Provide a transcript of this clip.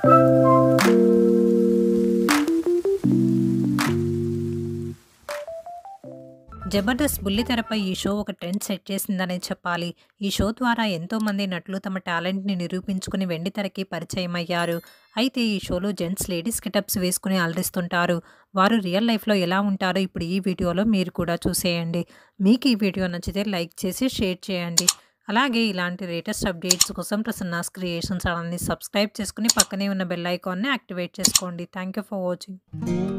జబర్దస్త్ బుల్లితెరపై ఈ షో ఒక trend set చేసిందనే చెప్పాలి. ఈ షో ద్వారా ఎంతోమంది నటులు తమ టాలెంట్‌ని నిరూపించుకుని వెండితెరకి పరిచయమయ్యారు. అయితే ఈ షోలో జెంట్స్ లేడీస్ గెటప్స్ వేసుకుని అలరిస్తుంటారు. వారు రియల్ లైఫ్‌లో ఎలా ఉంటారో ఇప్పుడు ఈ వీడియోలో మీరు కూడా చూసేయండి. మీకు ఈ వీడియో నచ్చితే లైక్ చేసి షేర్ చేయండి. అలాగే ఇలాంటి లేటెస్ట్ అప్డేట్స్ కోసం ప్రసన్నాస్ క్రియేషన్స్ ఛానల్‌ని సబ్స్క్రైబ్ చేసుకుని పక్కనే ఉన్న బెల్ ఐకాన్‌ని యాక్టివేట్ చేసుకోండి. Thank you for watching.